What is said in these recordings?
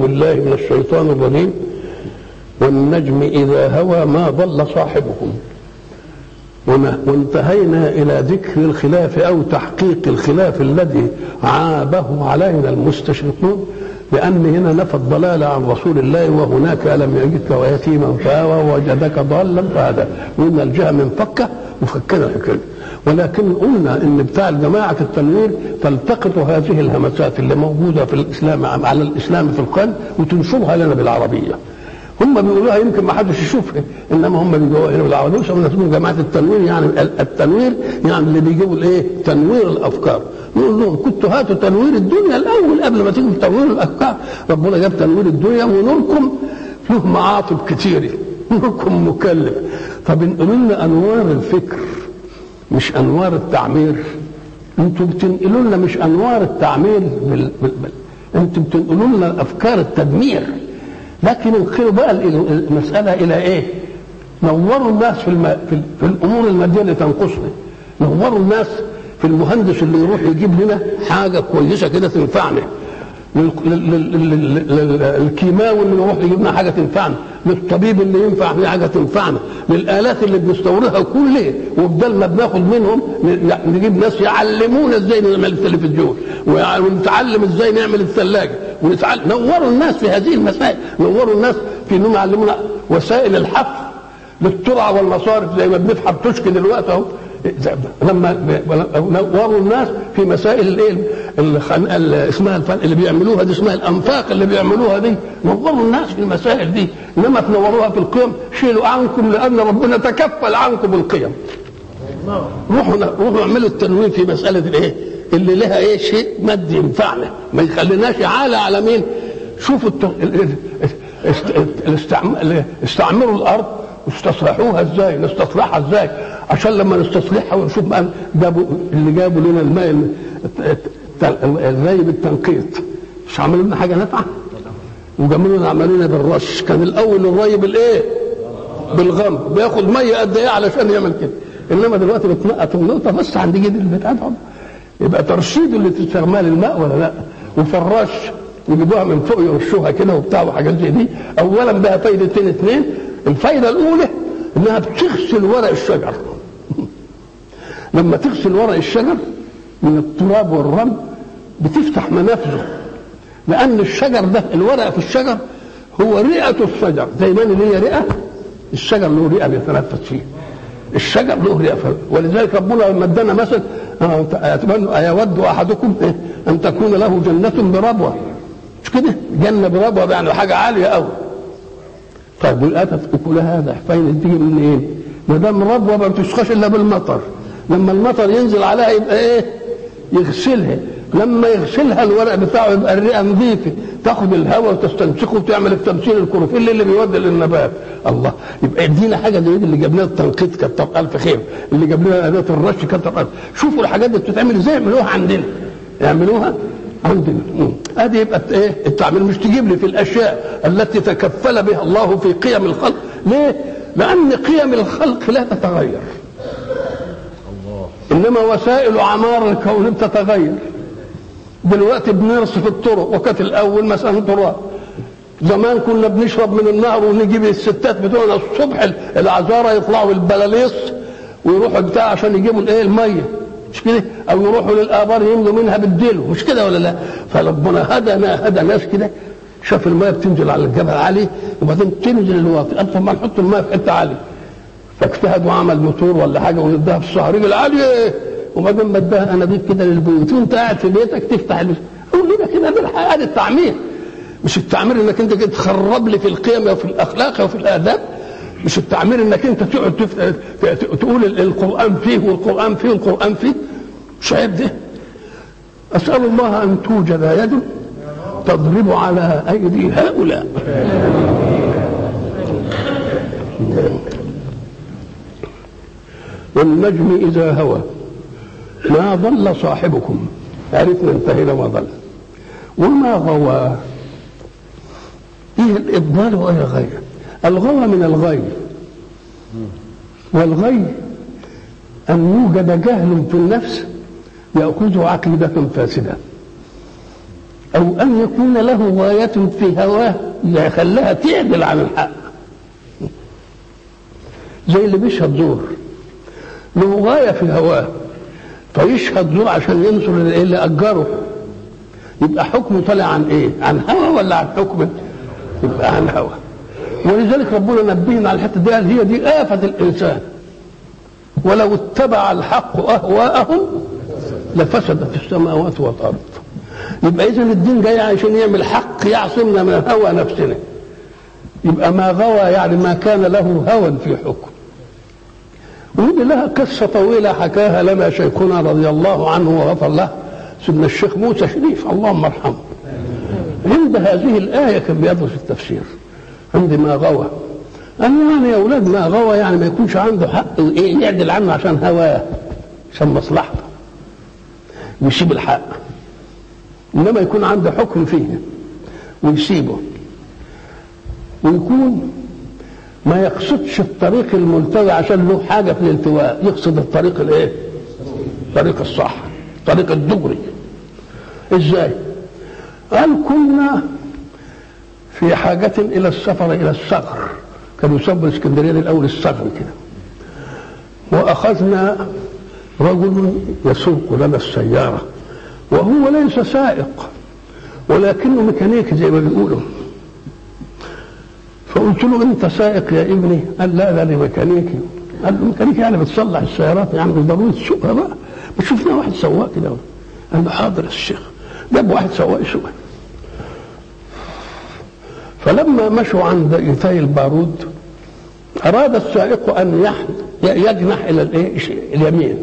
بالله من الشيطان الرجيم والنجم إذا هوى ما ضل صاحبكم وانتهينا إلى ذكر الخلاف أو تحقيق الخلاف الذي عابه علينا المستشرقون لأن هنا نفى الضلال عن رسول الله وهناك لم يجدك ويتيما فآوى ووجدك ضالا فهدى وإن الجهة منفكة مفكرة كده ولكن قلنا ان بتاع جماعه التنوير تلتقط هذه الهمسات اللي موجوده في الاسلام على الاسلام في القلب وتنشرها لنا بالعربيه هم بيقولوها يمكن ما حدش يشوفها انما هم بيجوا هنا بالعربيه اسمهم جماعه التنوير يعني التنوير يعني اللي بيجيبوا الايه؟ تنوير الافكار نقول لهم كنتوا هاتوا تنوير الدنيا الاول قبل ما تيجوا تنوير الافكار ربنا جاب تنوير الدنيا ونوركم له معاطب كتيره نوركم مكلف طب انقلوا لنا انوار الفكر مش انوار التعمير انتوا بتنقلوا لنا مش انوار التعمير بال... بال... بال... انتوا بتنقلوا لنا افكار التدمير لكن انقلوا بقى المساله الى ايه؟ نوروا الناس في, الم... في, في الامور الماديه اللي تنقصنا نوروا الناس في المهندس اللي يروح يجيب لنا حاجه كويسه كده تنفعنا للكيماوي اللي يروح يجيب لنا حاجه تنفعنا للطبيب اللي ينفع في حاجه تنفعنا للالات اللي بنستوردها كلها وبدل ما بناخد منهم نجيب ناس يعلمونا ازاي نعمل التلفزيون ونتعلم ازاي نعمل الثلاجه ونتعلم نوروا الناس في هذه المسائل نوروا الناس في انهم يعلمونا وسائل الحفر للترعه والمصارف زي ما بنفحر تشكي دلوقتي اهو لما نوروا الناس في مسائل الايه اسمها اللي بيعملوها دي اسمها الانفاق اللي بيعملوها دي نوروا الناس في المسائل دي انما تنوروها في القيم شيلوا عنكم لان ربنا تكفل عنكم القيم روحوا روحوا اعملوا التنوين في مساله الايه اللي لها ايه شيء مادي ينفعنا ما يخليناش عالة على مين شوفوا استعمروا الارض واستصلحوها ازاي نستصلحها ازاي عشان لما نستصلحها ونشوف بقى جابوا اللي جابوا لنا الماء الري بالتنقيط مش عملوا لنا حاجه نافعه وجابوا لنا عملوا لنا بالرش كان الاول الري بالايه بالغم بياخد ميه قد ايه علشان يعمل كده انما دلوقتي بتنقط النقطه بس عند جد بتاعتهم يبقى ترشيد اللي تستعمال الماء ولا لا وفراش يجيبوها من فوق يرشوها كده وبتاع وحاجات زي دي اولا بها فايدتين اثنين الفايده الاولى انها بتغسل ورق الشجر لما تغسل ورق الشجر من التراب والرمل بتفتح منافذه لان الشجر ده الورق في الشجر هو رئه الشجر زي ما انا ليا رئه الشجر له رئه بيتنفس فيه الشجر له رئه ولذلك ربنا لما ادانا مثل ايود احدكم ان تكون له جنه بربوه مش كده جنه بربوه يعني حاجه عاليه قوي طيب والاتت اكلها هذا فين تيجي من ايه؟ ما دام ربوه ما بتسقاش الا بالمطر لما المطر ينزل عليها يبقى ايه؟ يغسلها لما يغسلها الورق بتاعه يبقى الرئه نظيفه تاخد الهواء وتستنسخه وتعمل التمثيل الكلوروفيل اللي بيودي للنبات الله يبقى ادينا حاجه زي دي اللي جاب لنا التنقيط كتر الف خير اللي جاب لنا اداه الرش كتر الف شوفوا الحاجات دي بتتعمل ازاي يعملوها عندنا يعملوها عندنا ادي يبقى ايه التعمير مش تجيب لي في الاشياء التي تكفل بها الله في قيم الخلق ليه لان قيم الخلق لا تتغير انما وسائل عمار الكون بتتغير دلوقتي بنرصف الطرق وكانت الاول مثلا تراب زمان كنا بنشرب من النهر ونجيب الستات بتوعنا الصبح العذاره يطلعوا البلاليص ويروحوا بتاع عشان يجيبوا الايه الميه مش كده او يروحوا للابار يملوا منها بالدلو مش كده ولا لا فربنا هدى هدى ناس كده شاف الميه بتنزل على الجبل عالي وبعدين تنزل الواطي قال طب ما نحط الميه في حته عاليه فاجتهد وعمل موتور ولا حاجه ونديها في الصحراء رجل عاليه وبعدين ما اداها انابيب كده للبيوت وانت قاعد في بيتك تفتح قول لنا كده بالحقيقه هذا التعمير مش التعمير انك انت كده تخرب لي في القيم وفي الاخلاق وفي الاداب مش التعمير انك انت تقعد تف... تقول القران فيه والقران فيه والقران فيه مش عيب ده اسال الله ان توجد يد تضرب على ايدي هؤلاء والنجم اذا هوى ما ضل صاحبكم عرفنا انتهينا ما ضل وما غوى ايه الاضلال وايه الغي الغوى من الغي والغي ان يوجد جهل في النفس ياخذ عقيده فاسده او ان يكون له غايه في هواه يخليها تعدل عن الحق زي اللي بيشهد زور له غايه في هواه فيشهد زور عشان ينصر اللي اجره يبقى حكمه طالع عن ايه؟ عن هوى ولا عن حكم؟ يبقى عن هوى ولذلك ربنا نبهنا على الحته دي هي دي آفة الإنسان ولو اتبع الحق أهواءهم لفسدت السماوات والأرض يبقى إذا الدين جاي عشان يعمل حق يعصمنا من هوى نفسنا يبقى ما غوى يعني ما كان له هوى في حكم ودي لها قصة طويلة حكاها لنا شيخنا رضي الله عنه وغفر له سيدنا الشيخ موسى شريف اللهم ارحمه عند هذه الآية كان بيدرس التفسير عند ما غوى قال يعني يا أولاد ما غوى يعني ما يكونش عنده حق إيه يعدل عنه عشان هواه عشان مصلحته ويسيب الحق إنما يكون عنده حكم فيه ويسيبه ويكون ما يقصدش الطريق الملتوي عشان له حاجة في الالتواء يقصد الطريق الايه الطريق الصح الطريق الدغري ازاي قال كنا في حاجة إلى السفر إلى الصغر كانوا يسموا الإسكندرية دي الأول الصغر كده وأخذنا رجل يسوق لنا السيارة وهو ليس سائق ولكنه ميكانيكي زي ما بيقولوا فقلت له انت سائق يا ابني قال لا ده انا ميكانيكي قال له ميكانيكي يعني بتصلح السيارات يعني مش ضروري تسوقها بقى ما شفنا واحد سواق كده قال له حاضر يا الشيخ جاب واحد سواق يسوقها فلما مشوا عند ايتاي البارود اراد السائق ان يجنح الى الايه اليمين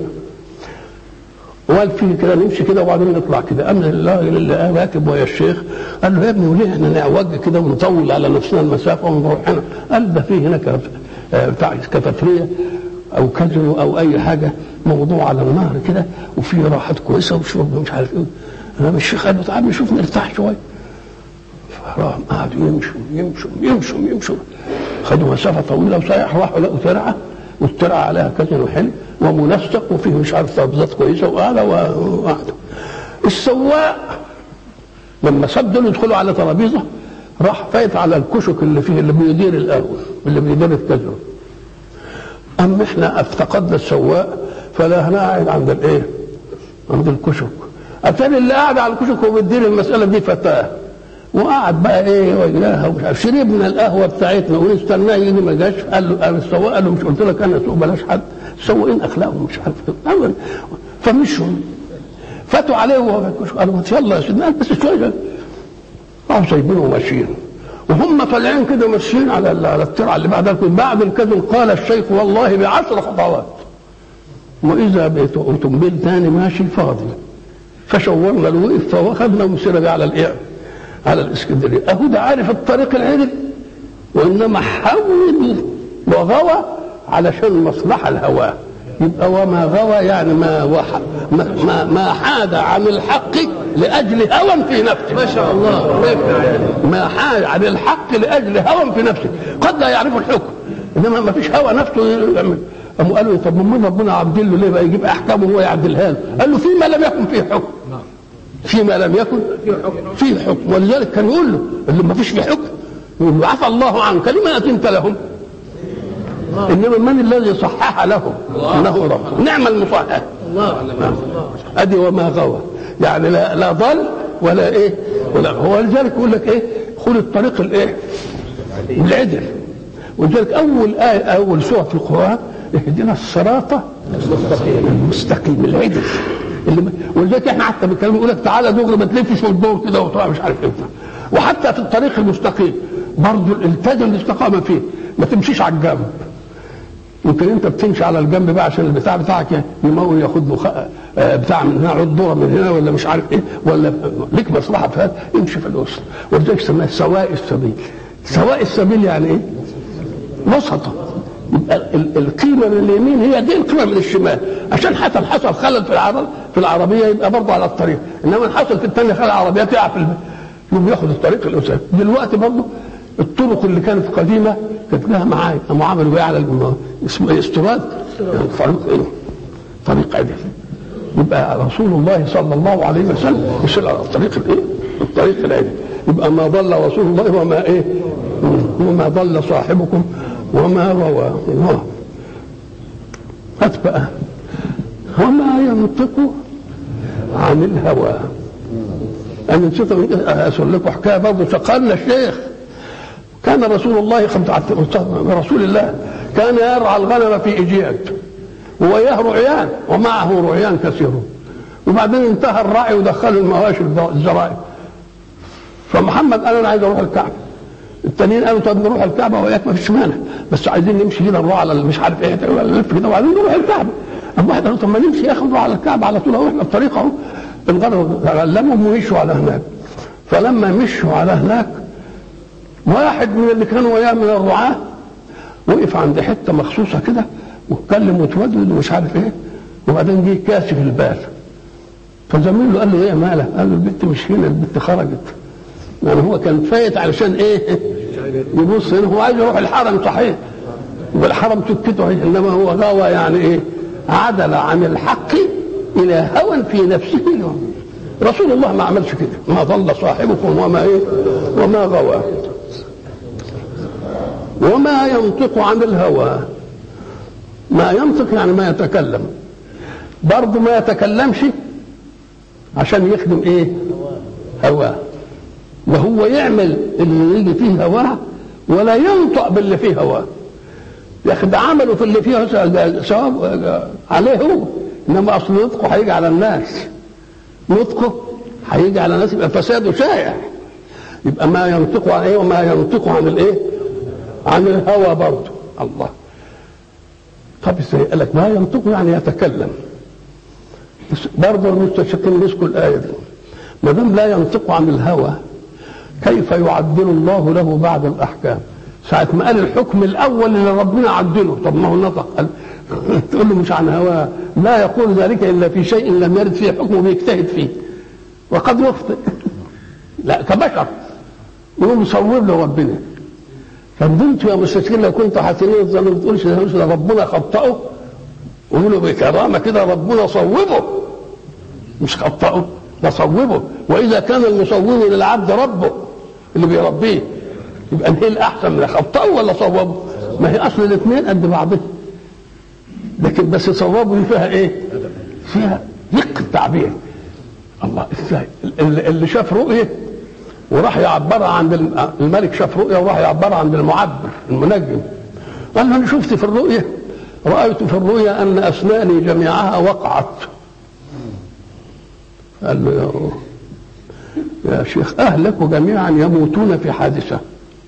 وقال فيه كده نمشي كده وبعدين نطلع كده امن الله اللي راكب ويا الشيخ قال له يا ابني وليه احنا نعوج كده ونطول على نفسنا المسافه ونروح هنا قال ده فيه هناك بتاع كافيتريا او كازينو او اي حاجه موضوع على النهر كده وفيه راحات كويسه وشرب مش عارف ايه انا الشيخ قال له تعال نشوف نرتاح شويه فراح قعدوا يمشوا يمشوا يمشوا يمشوا خدوا مسافه طويله وصحيح راحوا لقوا ترعه والترعه عليها كازينو حلو ومنسق وفيه مش عارف ترابيزات كويسه وقعدوا وقعدوا السواق لما سدوا يدخلوا على ترابيزه راح فايت على الكشك اللي فيه اللي بيدير القهوه اللي بيدير الكازينو اما احنا افتقدنا السواق فلا هنا قاعد عند الايه؟ عند الكشك اتاري اللي قاعد على الكشك وبيدير المساله دي فتاه وقعد بقى ايه وجاها ومش عارف شربنا القهوه بتاعتنا ونستناه يجي ما جاش قال له قال السواق قال له مش قلت لك انا اسوق بلاش حد السواقين اخلاقهم مش عارف ايه فمشوا فاتوا عليه وهو قالوا ما يلا يا سيدنا بس شويه راحوا سايبينه وماشيين وهم طالعين كده ماشيين على على الترعه اللي بعد بعد الكذب قال الشيخ والله بعشر خطوات واذا اوتومبيل ثاني ماشي فاضي فشورنا له وقف فاخذنا ومسينا على الايه على الاسكندريه اهو ده عارف الطريق العدل وانما حول وغوى علشان مصلحه الهواه يبقى وما غوى يعني ما وح ما, ما, ما حاد عن الحق لاجل هوى في نفسه ما شاء الله ما حاد عن الحق لاجل هوى في نفسه قد لا يعرف الحكم انما ما فيش هوى نفسه يعمل قاموا قالوا طب من ربنا عدل له ليه بقى يجيب احكامه وهو يعدلها له قال له فيما لم يكن فيه حكم فيما لم يكن فيه حكم ولذلك كان يقول له اللي ما فيش فيه حكم يقول له عفى الله عنك لما أتمت لهم انما من الذي صحح لهم انه رب نعم المصحح الله ادي وما غوى يعني لا لا ضل ولا ايه ولا هو لذلك يقول لك ايه خذ الطريق الايه العدل ولذلك اول ايه اول سوره في القران اهدنا الصراط المستقيم العدل اللي ولذلك احنا حتى بنتكلم يقول لك تعالى دغري ما تلفش وتدور كده وطلع مش عارف امتى وحتى في الطريق المستقيم برضه التزم الاستقامه فيه ما تمشيش على الجنب يمكن انت بتمشي على الجنب بقى عشان البتاع بتاعك يمول ياخد له خ... بتاع من هنا عضوره من هنا ولا مش عارف ايه ولا ليك مصلحه في هذا امشي في الوسط ولذلك سماها سواء السبيل سواء السبيل يعني ايه؟ وسطه يبقى ال- القيمه من اليمين هي دي القيمه من الشمال عشان حصل حصل خلل في العرب في العربيه يبقى برضه على الطريق انما إن حصل في الثانيه خلل العربيه تقع في الم- يقوم ياخد الطريق الاساسي دلوقتي برضه الطرق اللي كانت قديمه كانت لها معايا قاموا عملوا ايه على الم- اسمه ايه استراد يعني طريق ايه؟ طريق عدل يبقى رسول الله صلى الله عليه وسلم مش على الطريق الايه؟ الطريق العلم يبقى ما ضل رسول الله وما ايه وما ضل صاحبكم وما غوى الله هات بقى وما ينطق عن الهوى انا نسيت اسال لكم حكايه برضه سقالنا الشيخ كان رسول الله رسول الله كان يرعى الغنم في اجياد ووياه رعيان ومعه رعيان كثيرون وبعدين انتهى الرعي ودخلوا المواشي الزرائب فمحمد قال انا عايز اروح الكعبه التانيين قالوا طب نروح الكعبه وياك ما فيش مانع بس عايزين نمشي كده نروح على مش عارف ايه نلف كده وبعدين نروح الكعبه قام واحد قال طب ما نمشي يا اخي نروح على الكعبه على طول اهو احنا الطريق اهو الغرب غلمهم ومشوا على هناك فلما مشوا على هناك واحد من اللي كانوا وياه من الرعاه وقف عند حته مخصوصه كده واتكلم وتودد ومش عارف ايه وبعدين جه كاسف البال فزميله قال له ايه مالك؟ قال له البنت مش هنا البنت خرجت يعني هو كان فايت علشان ايه؟ يبص هنا هو عايز يروح الحرم صحيح والحرم سكته انما هو غاوى يعني ايه؟ عدل عن الحق الى هوى في نفسه رسول الله ما عملش كده ما ضل صاحبكم وما ايه؟ وما غوى وما ينطق عن الهوى ما ينطق يعني ما يتكلم برضه ما يتكلمش عشان يخدم ايه هواه وهو يعمل اللي يجي فيه هواه ولا ينطق باللي فيه هواه ياخد عمله في اللي فيه ثواب عليه هو انما اصل نطقه هيجي على الناس نطقه هيجي على الناس يبقى فساده شائع يبقى ما ينطق عن ايه وما ينطق عن الايه عن الهوى برضه الله طب ازاي قال لك ما ينطق يعني يتكلم برضه المستشرقين مسكوا الايه دي ما دام لا ينطق عن الهوى كيف يعدل الله له بعد الاحكام ساعة ما قال الحكم الأول اللي ربنا عدله طب ما هو نطق قال تقول له مش عن هواه لا يقول ذلك إلا في شيء لم يرد فيه حكمه بيجتهد فيه وقد يخطئ لا كبشر يقوم يصور له ربنا فانتوا يا مستشرقين لو كنتوا حاسين الظن ما تقولش ده ربنا خطأه قولوا بكرامه كده ربنا صوبه مش خطأه ده صوبه واذا كان المصوب للعبد ربه اللي بيربيه يبقى ايه الاحسن من خطأه ولا صوبه؟ ما هي اصل الاثنين قد بعضهم لكن بس صوبه فيها ايه؟ فيها دقة تعبير الله ازاي؟ اللي شاف رؤيه وراح يعبرها عند الملك شاف رؤيه وراح يعبرها عند المعبر المنجم قال له انا شفت في الرؤيه رأيت في الرؤيا أن أسناني جميعها وقعت قال له يا, يا شيخ أهلك جميعا يموتون في حادثة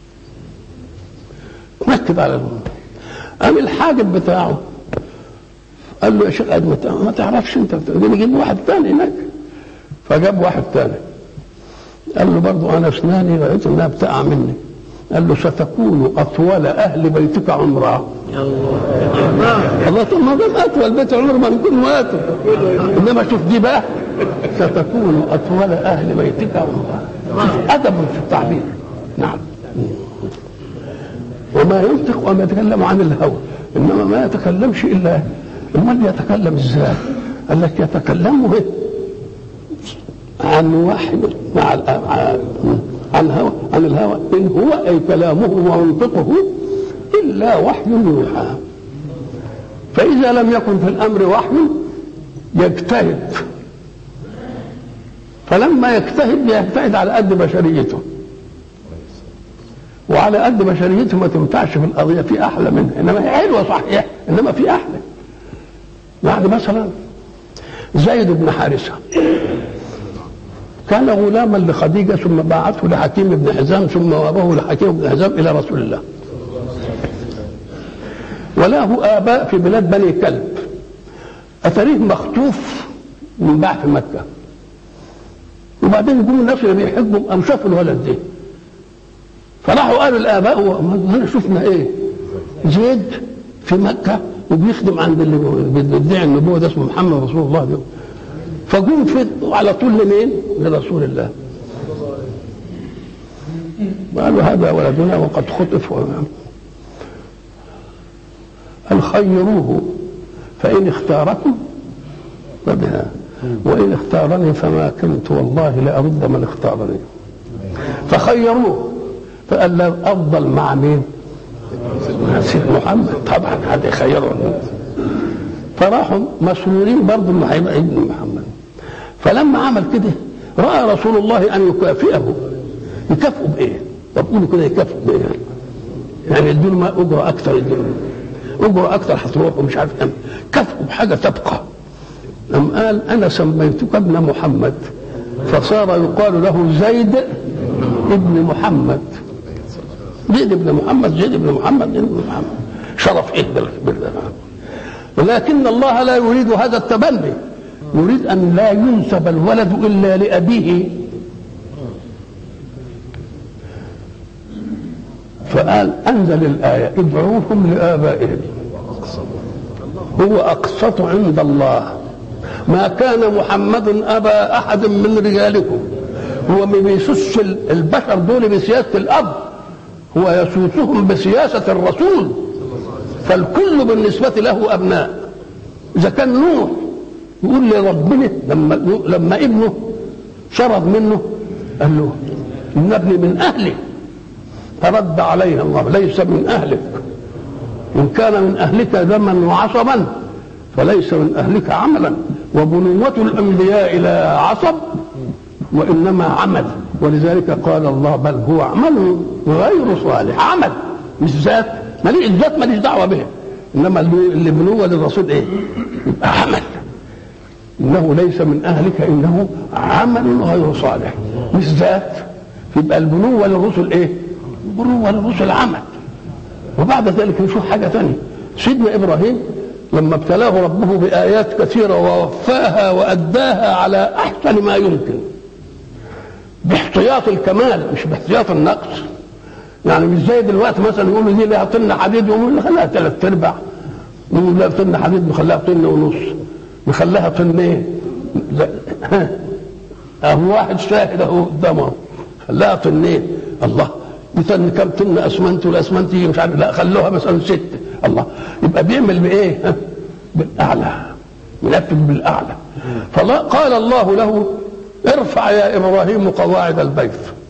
نكد على الموت قام الحاجب بتاعه قال له يا شيخ ما تعرفش انت نجيب واحد تاني هناك فجاب واحد تاني قال له برضه انا اسناني رأيت انها بتقع مني قال له ستكون اطول اهل بيتك عمرا الله طب ما دام اطول بيت عمر ما نكون ماتوا انما شوف دي بقى ستكون اطول اهل بيتك عمرا ادب في التعبير نعم وما ينطق وما يتكلم عن الهوى انما ما يتكلمش الا امال يتكلم ازاي؟ قال لك يتكلم عن وحي مع عن هوى عن الهوى ان هو اي كلامه ومنطقه الا وحي يوحى فاذا لم يكن في الامر وحي يجتهد فلما يجتهد يجتهد على قد بشريته وعلى قد بشريته ما تنفعش في القضيه في احلى منها انما هي حلوه صحيح انما في احلى يعني مثلا زيد بن حارثه كان غلاما لخديجة ثم باعته لحكيم بن حزام ثم وهبه لحكيم بن حزام إلى رسول الله وله آباء في بلاد بني كلب أثريه مخطوف من بعث مكة وبعدين يقوموا الناس اللي بيحبوا قام شافوا الولد ده فراحوا قالوا الآباء هنا شفنا إيه زيد في مكة وبيخدم عند اللي بيدعي النبوة ده اسمه محمد رسول الله ده فجم في على طول لمين؟ لرسول الله قالوا هذا ولدنا وقد خطف قال خيروه فإن اختاركم فبها وإن اختارني فما كنت والله لأرد من اختارني فخيروه فقال له أفضل مع مين؟ مع سيد محمد طبعا هذا يخيرهم فراحوا مسرورين برضه انه هيبقى ابن محمد فلما عمل كده راى رسول الله ان يكافئه يكافئه بايه؟ طب قولوا كده يكافئه بايه؟ يعني يدوا ما اجره اكثر يدوا اجره اكثر هتروح ومش عارف كم كافئه بحاجه تبقى أم قال انا سميتك ابن محمد فصار يقال له زيد ابن محمد زيد ابن محمد زيد ابن محمد زيد ابن محمد شرف ايه بالله ولكن الله لا يريد هذا التبني يريد ان لا ينسب الولد الا لابيه فقال انزل الايه ادعوهم لابائهم هو اقسط عند الله ما كان محمد ابا احد من رجالكم هو ما بيسوسش البشر دول بسياسه الاب هو يسوسهم بسياسه الرسول فالكل بالنسبه له ابناء اذا كان نوح يقول لربنا لما لما ابنه شرد منه قال له ان ابني من اهلي فرد عليه الله ليس من اهلك ان كان من اهلك دما وعصبا فليس من اهلك عملا وبنوة الانبياء لا عصب وانما عمل ولذلك قال الله بل هو عمل غير صالح عمل مش ذات ماليش الذات ماليش دعوه به انما اللي بنوه للرسول ايه؟ يبقى عمل انه ليس من اهلك انه عمل غير صالح مش ذات يبقى البنوه للرسل ايه؟ البنوه للرسل عمل وبعد ذلك نشوف حاجه ثانيه سيدنا ابراهيم لما ابتلاه ربه بايات كثيره ووفاها واداها على احسن ما يمكن باحتياط الكمال مش باحتياط النقص يعني مش زي دلوقتي مثلا يقولوا دي لها طن حديد يقوموا نخليها ثلاث ارباع نقول لها طن حديد نخليها طن ونص نخليها طنين اهو واحد شاهد اهو قدامه خلاها طنين الله مثلا كم طن اسمنت والاسمنت مش عارف لا خلوها مثلا ست الله يبقى بيعمل بايه؟ بالاعلى منفذ بالاعلى فقال الله له ارفع يا ابراهيم قواعد البيت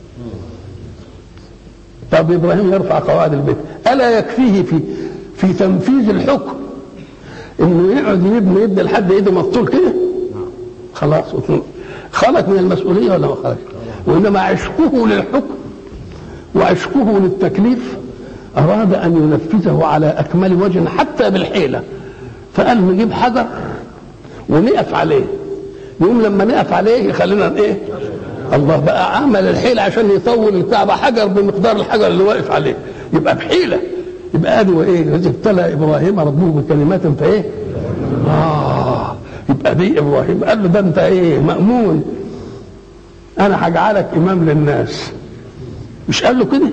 طب ابراهيم يرفع قواعد البيت الا يكفيه في في تنفيذ الحكم انه يقعد يبني يبني لحد ايده مفطول كده خلاص خلق من المسؤوليه ولا ما خلق وانما عشقه للحكم وعشقه للتكليف اراد ان ينفذه على اكمل وجه حتى بالحيله فقال نجيب حجر ونقف عليه يوم لما نقف عليه يخلينا ايه الله بقى عمل الحيلة عشان يطول الكعبة حجر بمقدار الحجر اللي واقف عليه يبقى بحيلة يبقى ادي وايه إذ ابتلى ابراهيم ربه بكلمات فايه اه يبقى دي ابراهيم قال له ده انت ايه مأمون انا هجعلك امام للناس مش قال له كده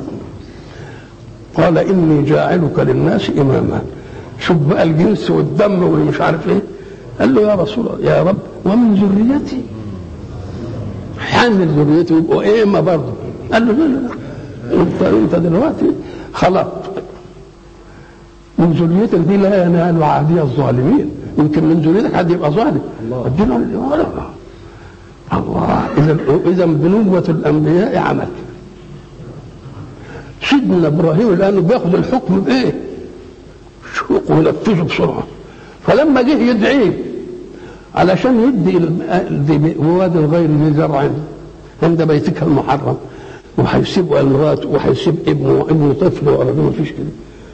قال اني جاعلك للناس اماما شوف بقى الجنس والدم والمش عارف ايه قال له يا رسول الله يا رب ومن ذريتي حامل ذريته يبقوا ائمه برضه قال له لا لا لا انت انت دلوقتي خلقت من ذريتك دي لا ينال عهدي الظالمين يمكن من ذريتك حد يبقى ظالم اديله الله الله اذا اذا بنوة الانبياء عمل سيدنا ابراهيم الان بياخذ الحكم بايه؟ شوق وينفذه بسرعه فلما جه يدعيه علشان يدي واد غير ذي زرع عند بيتك المحرم وهيسيب امراته وهيسيب ابنه ابنه طفل ولا ما فيش كده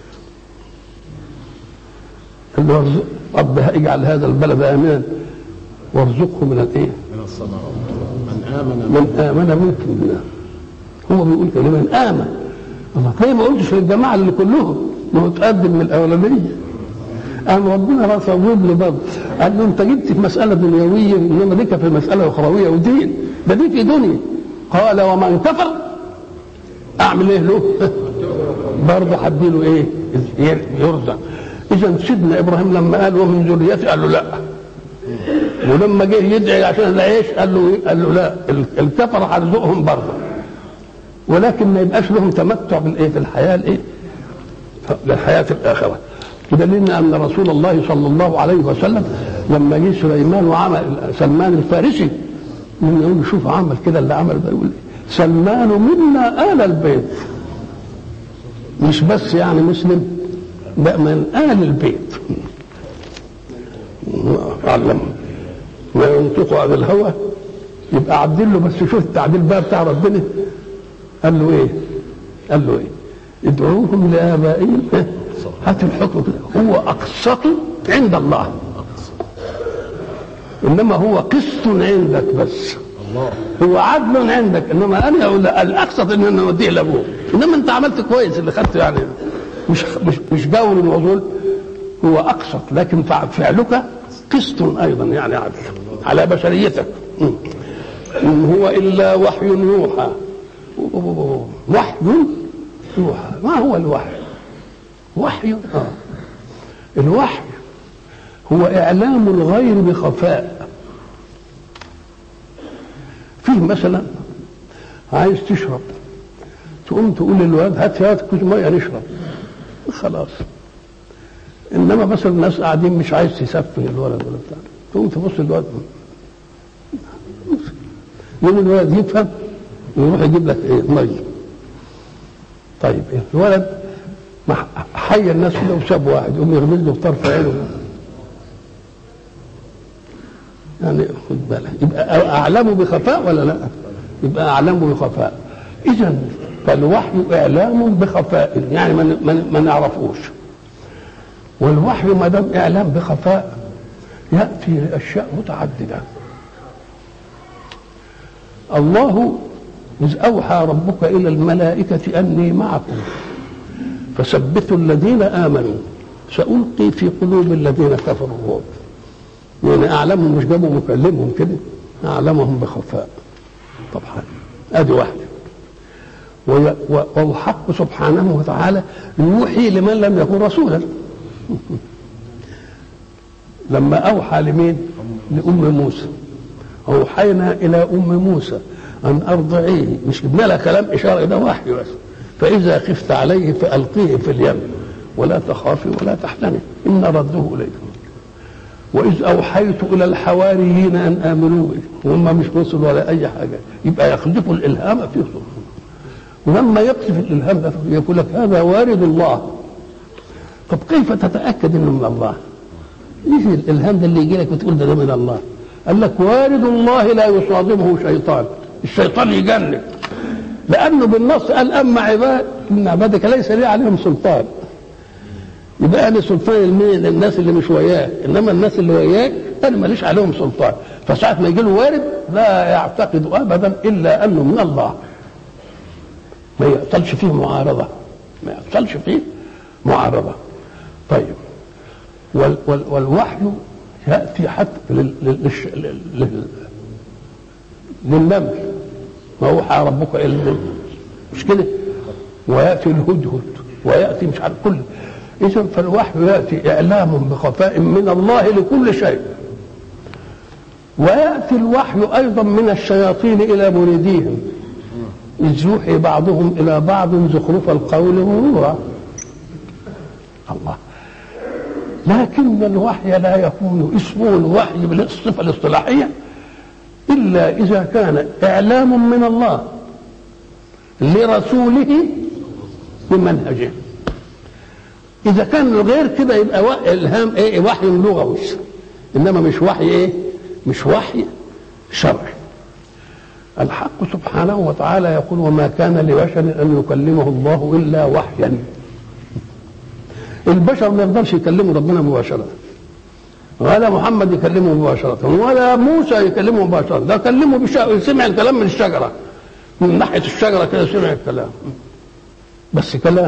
قال له رب اجعل هذا البلد امنا وارزقه من الايه؟ من الصدقات من امن من امن منكم بالله هو بيقول كده من امن الله طيب ما قلتش للجماعه اللي كلهم ما هو تقدم من الاولانيه قام ربنا بقى صوب له برضه قال له انت جبت في مساله دنيويه انما ديك في مساله اخرويه ودين ده دي في دنيا قال ومن كفر اعمل ايه له؟ برضه هديله ايه؟ يرزق اذا سيدنا ابراهيم لما قال ومن ذريتي قال له لا ولما جه يدعي عشان العيش قال له إيه؟ قال له لا الكفر هرزقهم برضه ولكن ما يبقاش لهم تمتع بالايه في الحياه الايه؟ للحياه الاخره بدليل ان رسول الله صلى الله عليه وسلم لما جه سليمان وعمل سلمان الفارسي من يقول شوف عمل كده اللي عمل ده يقول سلمان منا آل البيت مش بس يعني مسلم بقى من آل البيت علم ما ينطق عن الهوى يبقى عدل له بس شوف التعديل بقى بتاع ربنا قال له ايه؟ قال له ايه؟ ادعوهم لآبائهم هات الحكم كده هو أقسط عند الله إنما هو قسط عندك بس الله هو عدل عندك انما انا اقول لا الاقسط ان انا اوديه لابوه انما انت عملت كويس اللي خدته يعني مش مش مش جور الوصول هو اقسط لكن فع- فعلك قسط ايضا يعني عدل على بشريتك م. ان هو الا وحي يوحى وحي يوحى ما هو الوحي وحي اه الوحي هو اعلام الغير بخفاء فيه مثلا عايز تشرب تقوم تقول للواد هات يا كوز ميه نشرب خلاص انما مثلا الناس قاعدين مش عايز تسفه الولد ولا بتاع تقوم تبص للواد يوم الولد يفهم ويروح يجيب لك ايه ميه طيب الولد مح- حي الناس كده وساب واحد يقوم يغمز له بطرف عينه يعني خد بالك يبقى اعلمه بخفاء ولا لا؟ يبقى اعلمه بخفاء اذا فالوحي اعلام بخفاء يعني ما ما- ما نعرفوش والوحي ما دام اعلام بخفاء ياتي لاشياء متعدده الله إذ أوحى ربك إلى الملائكة أني معكم فثبتوا الذين آمنوا سألقي في قلوب الذين كفروا الرعب يعني أعلمهم مش جابوا مكلمهم كده أعلمهم بخفاء طبعا أدي واحدة وي- و- والحق سبحانه وتعالى يوحي لمن لم يكن رسولا لما أوحى لمين؟ لأم موسى أوحينا إلى أم موسى أن أرضعيه مش جبنا لها كلام إشارة ده وحي بس فإذا خفت عليه فألقيه في اليم ولا تخافي ولا تحزني إن رده إليكم وإذ أوحيت إلى الحواريين أن آمنوا بي وهم مش رسل ولا أي حاجة يبقى يقذف الإلهام في صدورهم ولما يقذف الإلهام ده يقول لك هذا وارد الله طب كيف تتأكد إنه من الله؟ ايه الالهام ده اللي يجي لك وتقول ده, ده من الله قال لك وارد الله لا يصادمه شيطان الشيطان يجنن لانه بالنص قال اما عباد ان عبادك ليس لي عليهم سلطان يبقى انا سلطان المين للناس اللي مش وياك انما الناس اللي وياك انا ماليش عليهم سلطان فساعه ما يجي له وارد لا يعتقد ابدا الا انه من الله ما يحصلش فيه معارضه ما يحصلش فيه معارضه طيب وال وال والوحي ياتي حتى لل لل للش- لل لل للنمل ما اوحى ربك الى النمل مش كده وياتي الهدهد وياتي مش عارف كل اذا فالوحي ياتي اعلام بخفاء من الله لكل شيء وياتي الوحي ايضا من الشياطين الى مريديهم اذ يوحي بعضهم الى بعض زخرف القول غرورا الله لكن الوحي لا يكون اسمه الوحي بالصفه الاصطلاحيه الا اذا كان اعلام من الله لرسوله بمنهجه اذا كان غير كده يبقى و- الهام ايه وحي لغوي انما مش وحي ايه مش وحي شرعي الحق سبحانه وتعالى يقول وما كان لبشر ان يكلمه الله الا وحيا البشر ما يقدرش يكلموا ربنا مباشرة ولا محمد يكلمه مباشرة ولا موسى يكلمه مباشرة ده كلمه بشا... سمع الكلام من الشجرة من ناحية الشجرة كده سمع الكلام بس كلام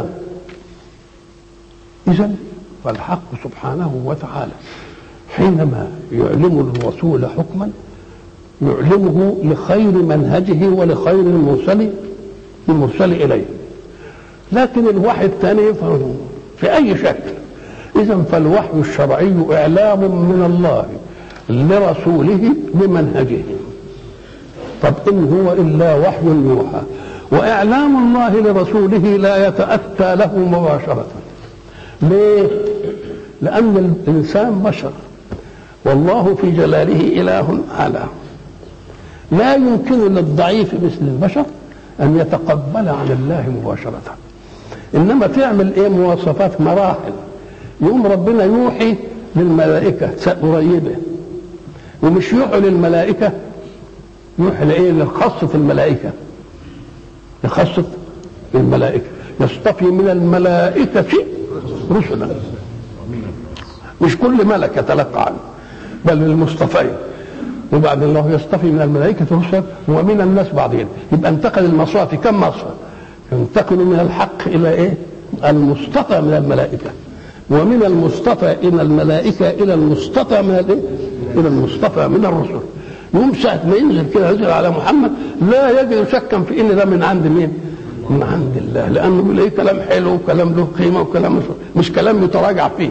إذا فالحق سبحانه وتعالى حينما يعلم الرسول حكما يعلمه لخير منهجه ولخير المرسل المرسل إليه لكن الوحي الثاني يفهم في أي شكل إذا فالوحي الشرعي إعلام من الله لرسوله بمنهجه طب إن هو إلا وحي يوحى وإعلام الله لرسوله لا يتأتى له مباشرة ليه؟ لأن الإنسان بشر والله في جلاله إله أعلى لا يمكن للضعيف مثل البشر أن يتقبل عن الله مباشرة إنما تعمل إيه مواصفات مراحل يقوم ربنا يوحي للملائكة قريبة ومش يوحي للملائكة يوحي لإيه لخاصة الملائكة لخاصة الملائكة يصطفي من الملائكة رسلا مش كل ملك يتلقى عنه بل المصطفين وبعد الله يصطفي من الملائكة رسلا ومن الناس بعضهم يبقى انتقل المصافي كم مصفى ينتقل من الحق إلى إيه المصطفى من الملائكة ومن المصطفى إلى الملائكة إلى المصطفى من الإيه إلى المصطفى من الرسل يوم ساعة ما ينزل كده ينزل على محمد لا يجد شكا في إن ده من عند مين؟ من عند الله لأنه بيقول إيه كلام حلو وكلام له قيمة وكلام مش كلام يتراجع فيه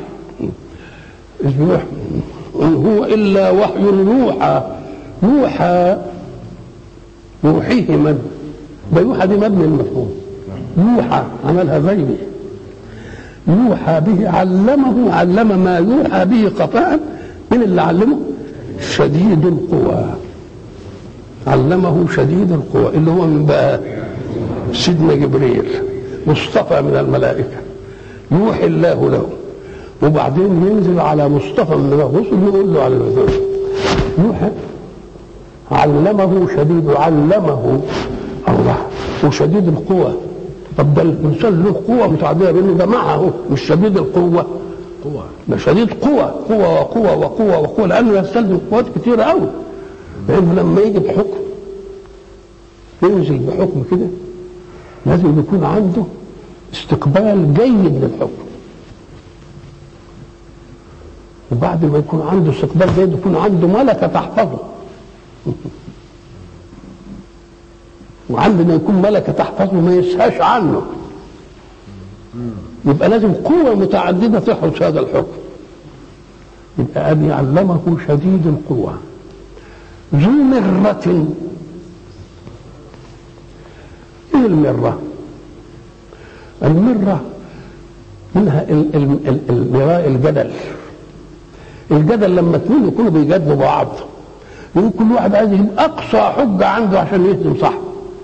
إن هو إلا وحي يوحى يوحى يوحيه من ده يوحى دي مبني المفهوم يوحى عملها غيبي يوحى به علمه علم ما يوحى به قطعا من اللي علمه شديد القوى علمه شديد القوى اللي هو من بقى سيدنا جبريل مصطفى من الملائكة يوحي الله له وبعدين ينزل على مصطفى من الرسل يقول له على الرسول يوحى علمه شديد علمه الله وشديد القوى طب ده الانسان له قوه متعدده بانه ده معه مش شديد القوه قوة ده شديد قوة قوة وقوة وقوة وقوة لأنه يستلزم قوات كتيرة أوي لأنه لما يجي بحكم ينزل بحكم كده لازم يكون عنده استقبال جيد للحكم وبعد ما يكون عنده استقبال جيد يكون عنده ملكة تحفظه وعندما يكون ملكة تحفظه ما يسهاش عنه يبقى لازم قوة متعددة تحرس هذا الحكم يبقى أن يعلمه شديد القوة ذو مرة إيه المرة؟ المرة منها ال- ال- ال- المراء الجدل الجدل لما اثنين يكونوا بيجادلوا بعض يقول كل واحد عايز يجيب أقصى حجة عنده عشان يهزم صاحبه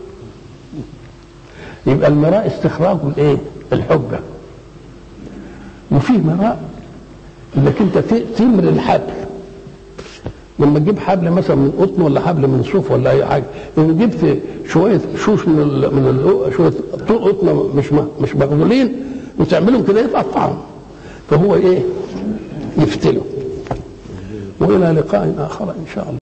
يبقى المراء استخراج الايه؟ الحجه وفيه مراء انك انت ت- تمر الحبل لما تجيب حبل مثلا من قطن ولا حبل من صوف ولا اي حاجه لو جبت شويه شوش من ال من ال شويه طول قطن مش م- مش مغلولين وتعملهم كده يتقطعهم فهو ايه؟ يفتله والى لقاء اخر ان شاء الله